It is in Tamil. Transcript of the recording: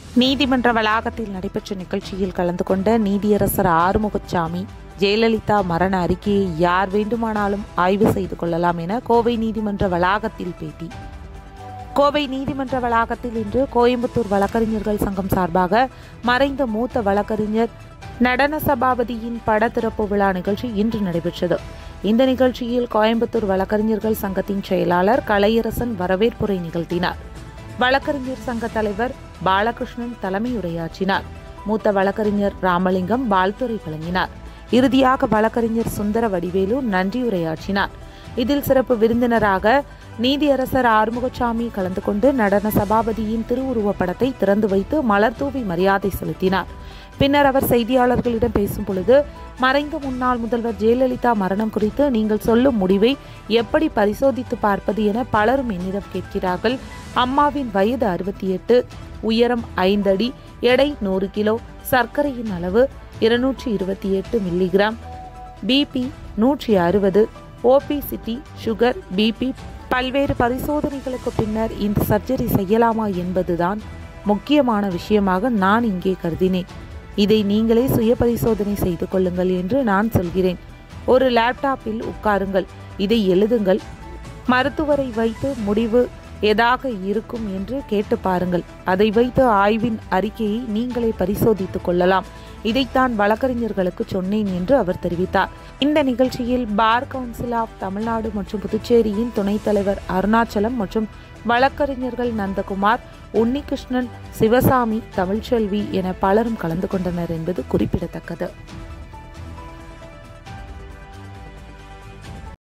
நீதிமன்ற வளாகத்தில் நடைபெற்ற நிகழ்ச்சியில் கலந்து கொண்ட நீதியரசர் ஆறுமுகசாமி ஜெயலலிதா மரண அறிக்கையை யார் வேண்டுமானாலும் ஆய்வு செய்து கொள்ளலாம் என கோவை நீதிமன்ற வளாகத்தில் பேட்டி கோவை நீதிமன்ற வளாகத்தில் இன்று கோயம்புத்தூர் வழக்கறிஞர்கள் சங்கம் சார்பாக மறைந்த மூத்த வழக்கறிஞர் நடன சபாபதியின் பட திறப்பு விழா நிகழ்ச்சி இன்று நடைபெற்றது இந்த நிகழ்ச்சியில் கோயம்புத்தூர் வழக்கறிஞர்கள் சங்கத்தின் செயலாளர் கலையரசன் வரவேற்புரை நிகழ்த்தினார் வழக்கறிஞர் சங்க தலைவர் பாலகிருஷ்ணன் தலைமையுரையாற்றினார் மூத்த வழக்கறிஞர் ராமலிங்கம் வாழ்த்துரை வழங்கினார் இறுதியாக வழக்கறிஞர் சுந்தர வடிவேலு நன்றியுரையாற்றினார் இதில் சிறப்பு விருந்தினராக நீதியரசர் ஆறுமுகசாமி கலந்து கொண்டு நடன சபாபதியின் திருவுருவப் படத்தை திறந்து வைத்து மலர் தூவி மரியாதை செலுத்தினார் பின்னர் அவர் செய்தியாளர்களிடம் பேசும் பொழுது மறைந்த முன்னாள் முதல்வர் ஜெயலலிதா மரணம் குறித்து நீங்கள் சொல்லும் முடிவை எப்படி பரிசோதித்து பார்ப்பது என பலரும் என்னிடம் கேட்கிறார்கள் அம்மாவின் வயது அறுபத்தி எட்டு உயரம் ஐந்தடி எடை நூறு கிலோ சர்க்கரையின் அளவு இருநூற்றி இருபத்தி எட்டு மில்லிகிராம் பிபி நூற்றி அறுபது ஓபிசிட்டி சுகர் பிபி பல்வேறு பரிசோதனைகளுக்கு பின்னர் இந்த சர்ஜரி செய்யலாமா என்பதுதான் முக்கியமான விஷயமாக நான் இங்கே கருதினேன் இதை நீங்களே சுய பரிசோதனை செய்து கொள்ளுங்கள் என்று நான் சொல்கிறேன் ஒரு லேப்டாப்பில் உட்காருங்கள் இதை எழுதுங்கள் மருத்துவரை வைத்து முடிவு எதாக இருக்கும் என்று கேட்டு பாருங்கள் அதை வைத்து ஆய்வின் அறிக்கையை நீங்களே பரிசோதித்துக் கொள்ளலாம் இதைத்தான் வழக்கறிஞர்களுக்கு சொன்னேன் என்று அவர் தெரிவித்தார் இந்த நிகழ்ச்சியில் பார் கவுன்சில் ஆஃப் தமிழ்நாடு மற்றும் புதுச்சேரியின் துணைத் தலைவர் அருணாச்சலம் மற்றும் வழக்கறிஞர்கள் நந்தகுமார் உன்னிகிருஷ்ணன் சிவசாமி தமிழ்ச்செல்வி என பலரும் கலந்து கொண்டனர் என்பது குறிப்பிடத்தக்கது